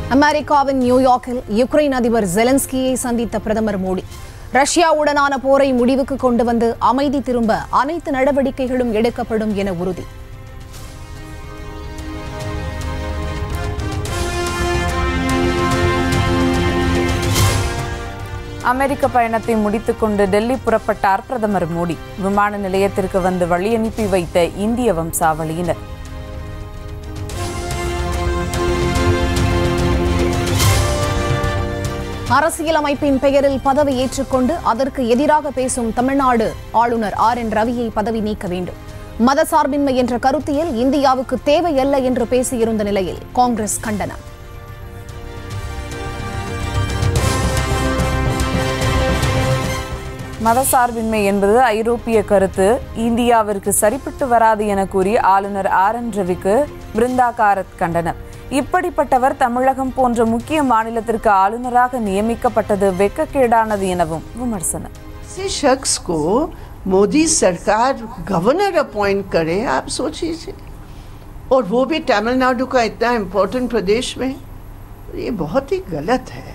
அமெரிக்காவின் நியூயார்க்கில் யுக்ரைன் அதிபர் ஜெலன்ஸ்கியை சந்தித்த பிரதமர் மோடி ரஷ்யாவுடனான போரை முடிவுக்கு கொண்டு வந்து அமைதி திரும்ப அனைத்து நடவடிக்கைகளும் எடுக்கப்படும் என உறுதி அமெரிக்க பயணத்தை முடித்துக்கொண்டு டெல்லி புறப்பட்டார் பிரதமர் மோடி விமான நிலையத்திற்கு வந்து வழி அனுப்பி வைத்த இந்திய வம்சாவளியினர் அரசியலமைப்பின் பெயரில் பதவி ஏற்றுக்கொண்டு அதற்கு எதிராக பேசும் தமிழ்நாடு ஆளுநர் ஆர் என் ரவியை பதவி நீக்க வேண்டும் மதசார்பின்மை என்ற கருத்தியல் இந்தியாவுக்கு தேவையல்ல என்று பேசியிருந்த நிலையில் காங்கிரஸ் கண்டனம் மதசார்பின்மை என்பது ஐரோப்பிய கருத்து இந்தியாவிற்கு சரிப்பட்டு வராது என கூறி ஆளுநர் ஆர் என் ரவிக்கு பிருந்தா காரத் கண்டனம் இப்படிப்பட்டவர் தமிழகம் போன்ற முக்கிய மாநிலத்திற்கு ஆளுநராக நியமிக்கப்பட்டது வெட்கக்கேடானது எனவும் விமர்சனம் ऐसे शख्स को मोदी सरकार गवर्नर अपॉइंट करे आप सोचिए और वो भी तमिलनाडु का इतना इम्पोर्टेंट प्रदेश में ये बहुत ही गलत है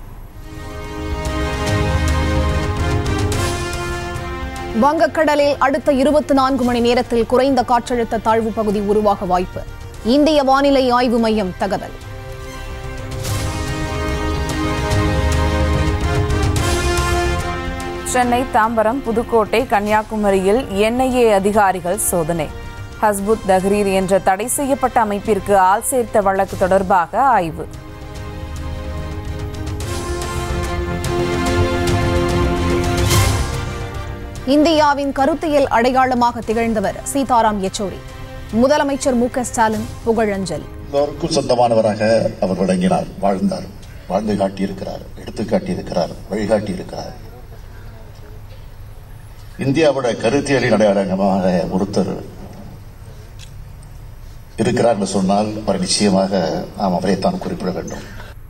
வங்கக்கடலில் அடுத்த இருபத்தி நான்கு மணி நேரத்தில் குறைந்த காற்றழுத்த தாழ்வு பகுதி உருவாக வாய்ப்பு இந்திய வானிலை ஆய்வு மையம் தகவல் சென்னை தாம்பரம் புதுக்கோட்டை கன்னியாகுமரியில் என்ஐஏ அதிகாரிகள் சோதனை ஹஸ்புத் தஹ்ரீர் என்ற தடை செய்யப்பட்ட அமைப்பிற்கு ஆள் சேர்த்த வழக்கு தொடர்பாக ஆய்வு இந்தியாவின் கருத்தியல் அடையாளமாக திகழ்ந்தவர் சீதாராம் யெச்சூரி முதலமைச்சர் மு க ஸ்டாலின் புகழஞ்சலி எல்லோருக்கும் சொந்தமானவராக அவர் விளங்கினார் வாழ்ந்தார் வாழ்ந்து காட்டியிருக்கிறார் எடுத்து காட்டியிருக்கிறார் வழிகாட்டி இருக்கிறார் இந்தியாவோட கருத்தியலின் அடையாளமாக ஒருத்தர் இருக்கிறார் என்று சொன்னால் அவர் நிச்சயமாக நாம் அவரைத்தான் குறிப்பிட வேண்டும்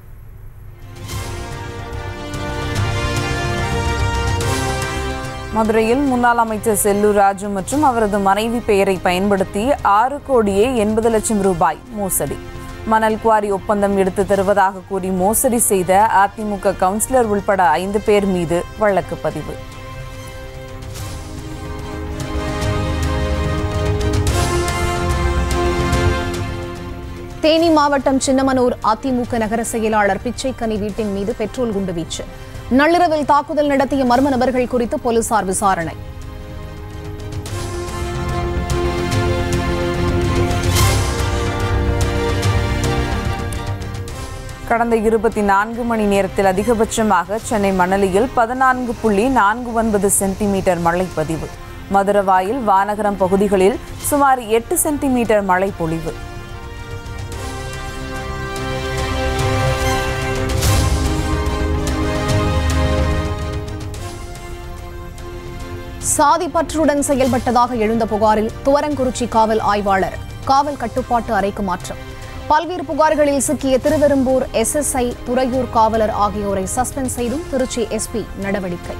மதுரையில் முன்னாள் அமைச்சர் செல்லூர் ராஜு மற்றும் அவரது மனைவி பெயரை பயன்படுத்தி ஆறு கோடியே எண்பது லட்சம் ரூபாய் மோசடி மணல் குவாரி ஒப்பந்தம் எடுத்து தருவதாக கூறி மோசடி செய்த அதிமுக கவுன்சிலர் உள்பட ஐந்து பேர் மீது வழக்கு பதிவு தேனி மாவட்டம் சின்னமனூர் அதிமுக நகர செயலாளர் பிச்சைக்கனி வீட்டின் மீது பெட்ரோல் குண்டு வீச்சு நள்ளிரவில் தாக்குதல் நடத்திய மர்ம நபர்கள் குறித்து போலீசார் விசாரணை கடந்த இருபத்தி நான்கு மணி நேரத்தில் அதிகபட்சமாக சென்னை மணலியில் பதினான்கு புள்ளி நான்கு ஒன்பது சென்டிமீட்டர் மழை பதிவு மதுரவாயில் வானகரம் பகுதிகளில் சுமார் எட்டு சென்டிமீட்டர் மழை பொழிவு சாதி பற்றுடன் செயல்பட்டதாக எழுந்த புகாரில் துவரங்குறிச்சி காவல் ஆய்வாளர் காவல் கட்டுப்பாட்டு அறைக்கு மாற்றம் பல்வேறு புகார்களில் சிக்கிய திருவெரும்பூர் எஸ்எஸ்ஐ துறையூர் காவலர் ஆகியோரை சஸ்பெண்ட் செய்தும் திருச்சி எஸ்பி நடவடிக்கை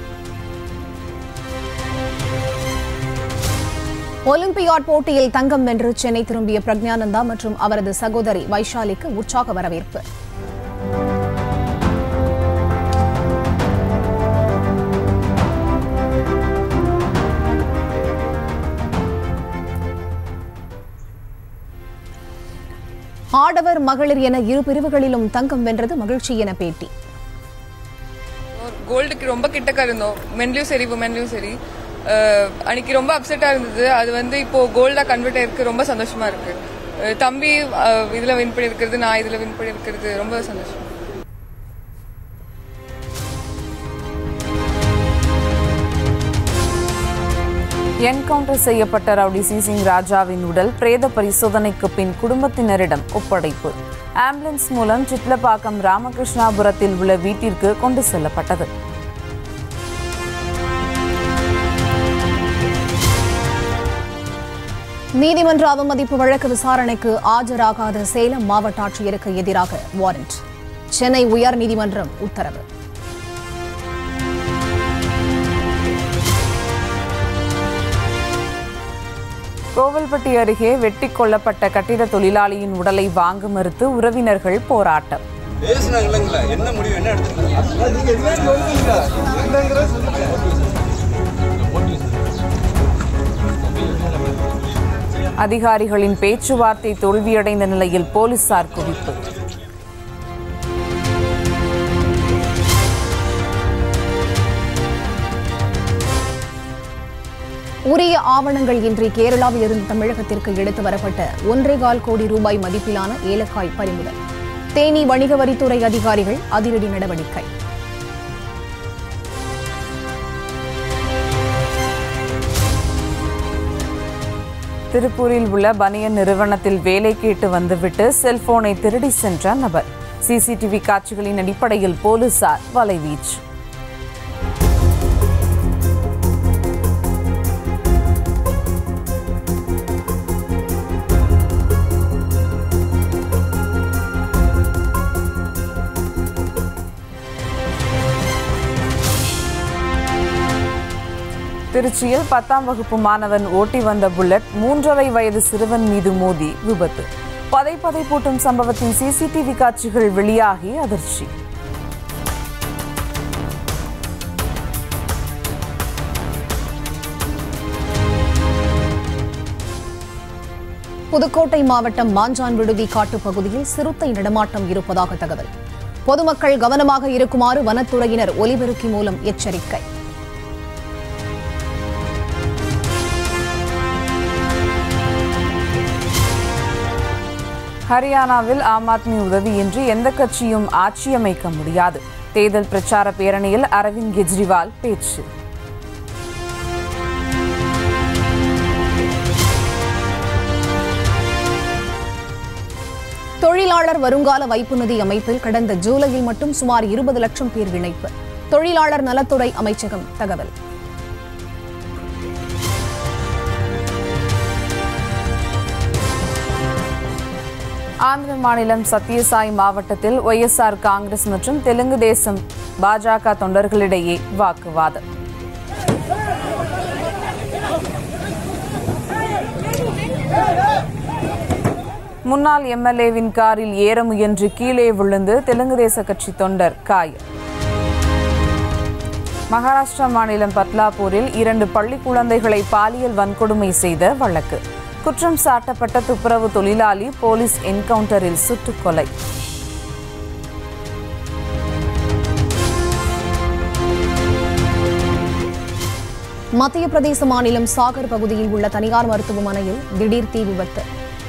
ஒலிம்பியாட் போட்டியில் தங்கம் வென்று சென்னை திரும்பிய பிரக்ஞானந்தா மற்றும் அவரது சகோதரி வைஷாலிக்கு உற்சாக வரவேற்பு ஆடவர் மகளிர் என இரு பிரிவுகளிலும் தங்கம் வென்றது மகிழ்ச்சி என பேட்டி கோல்டுக்கு ரொம்ப கிட்டக்க இருந்தோம் மென்லையும் சரி உமன்லையும் சரி அஹ், அன்னைக்கு ரொம்ப அப்செட்டா இருந்தது அது வந்து இப்போ கோல்டா கன்வெர்ட் ஆயிருக்கு ரொம்ப சந்தோஷமா இருக்கு அஹ், தம்பி அஹ், இதுல வின் பண்ணிருக்கிறது நான் இதுல வின் பண்ணிருக்கிறது ரொம்ப சந்தோஷம் என்கவுண்டர் செய்யப்பட்ட ரவுடி சிசிங் ராஜாவின் உடல் பிரேத பரிசோதனைக்கு பின் குடும்பத்தினரிடம் ஒப்படைப்பு ஆம்புலன்ஸ் மூலம் சிட்லப்பாக்கம் ராமகிருஷ்ணாபுரத்தில் உள்ள வீட்டிற்கு கொண்டு செல்லப்பட்டது நீதிமன்ற அவமதிப்பு வழக்கு விசாரணைக்கு ஆஜராகாத சேலம் மாவட்ட ஆட்சியருக்கு எதிராக வாரண்ட் சென்னை உயர்நீதிமன்றம் உத்தரவு கோவில்பட்டி அருகே வெட்டி கொல்லப்பட்ட கட்டிட தொழிலாளியின் உடலை வாங்க மறுத்து உறவினர்கள் போராட்டம் பேசுனாங்களா என்ன முடிவு என்ன எடுத்துருக்காங்க அதிகாரிகளின் பேச்சுவார்த்தை தோல்வியடைந்த நிலையில் போலீசார் குவிப்பு உரிய ஆவணங்கள் இன்றி கேரளாவில் இருந்து தமிழகத்திற்கு எடுத்து வரப்பட்ட ஒன்றே கால் கோடி ரூபாய் மதிப்பிலான ஏலக்காய் பறிமுதல் தேனி வணிக வரித்துறை அதிகாரிகள் அதிரடி நடவடிக்கை திருப்பூரில் உள்ள பனியன் நிறுவனத்தில் வேலை கேட்டு வந்துவிட்டு செல்போனை திருடி சென்ற நபர் சிசிடிவி காட்சிகளின் அடிப்படையில் போலீசார் வலைவீச்சு திருச்சியில் பத்தாம் வகுப்பு மாணவன் ஓட்டி வந்த புல்லட் மூன்றரை வயது சிறுவன் மீது மோதி விபத்து பதை பதை பூட்டும் சம்பவத்தின் சிசிடிவி காட்சிகள் வெளியாகி அதிர்ச்சி புதுக்கோட்டை மாவட்டம் மாஞ்சான் விடுதி காட்டுப் பகுதியில் சிறுத்தை நடமாட்டம் இருப்பதாக தகவல் பொதுமக்கள் கவனமாக இருக்குமாறு வனத்துறையினர் ஒலிபெருக்கி மூலம் எச்சரிக்கை ஹரியானாவில் ஆம் ஆத்மி உதவியின்றி எந்த கட்சியும் ஆட்சியமைக்க முடியாது தேர்தல் பிரச்சார பேரணியில் அரவிந்த் கெஜ்ரிவால் பேச்சு தொழிலாளர் வருங்கால வைப்பு நிதி அமைப்பில் கடந்த ஜூலையில் மட்டும் சுமார் இருபது லட்சம் பேர் இணைப்பு தொழிலாளர் நலத்துறை அமைச்சகம் தகவல் ஆந்திர மாநிலம் சத்யசாய் மாவட்டத்தில் ஒய்எஸ்ஆர் காங்கிரஸ் மற்றும் தெலுங்கு தேசம் பாஜக தொண்டர்களிடையே வாக்குவாதம் முன்னாள் எம்எல்ஏவின் காரில் ஏற முயன்று கீழே விழுந்து தெலுங்கு தேச கட்சி தொண்டர் காயம் மகாராஷ்டிரா மாநிலம் பத்லாபூரில் இரண்டு பள்ளி குழந்தைகளை பாலியல் வன்கொடுமை செய்த வழக்கு குற்றம் சாட்டப்பட்ட துப்புரவு தொழிலாளி போலீஸ் என்கவுண்டரில் சுட்டுக் கொலை மத்திய பிரதேச மாநிலம் சாகர் பகுதியில் உள்ள தனியார் மருத்துவமனையில் திடீர் தீ விபத்து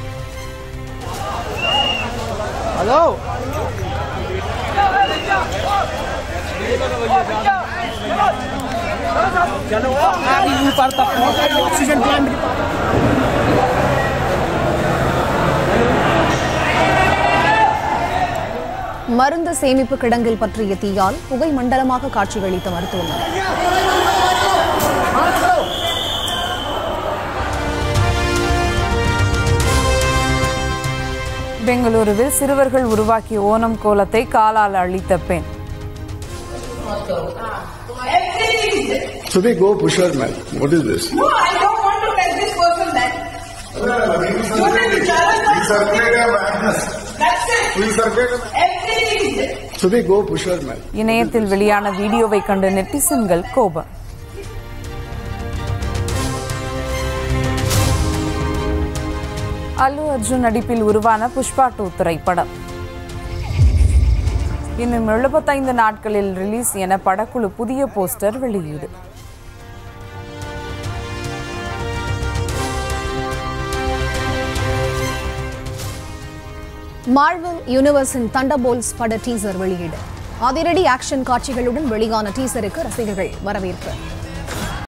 மருந்து சேமிப்பு கிடங்கில் பற்றிய தீயால் புகை மண்டலமாக காட்சியளித்த மருத்துவமனை பெங்களூருவில் சிறுவர்கள் உருவாக்கிய ஓணம் கோலத்தை காலால் அழித்த பெண் Today go pusher man. What is this? No, I don't want to tell this person that. That's it. Everything is there. Today go pusher man. இணையத்தில் வெளியான வீடியோவை கண்டு நெட்டிசன்கள் கோபம் அல்லு அர்ஜுன் நடிப்பில் உருவான புஷ்பா டூ திரைப்படம் இன்னும் எழுபத்தைந்து நாட்களில் ரிலீஸ் என படக்குழு புதிய போஸ்டர் வெளியீடு மார்வல் யூனிவர்ஸின் தண்டபோல்ஸ் பட டீசர் வெளியீடு அதிரடி ஆக்ஷன் காட்சிகளுடன் வெளியான டீசருக்கு ரசிகர்கள் வரவேற்பு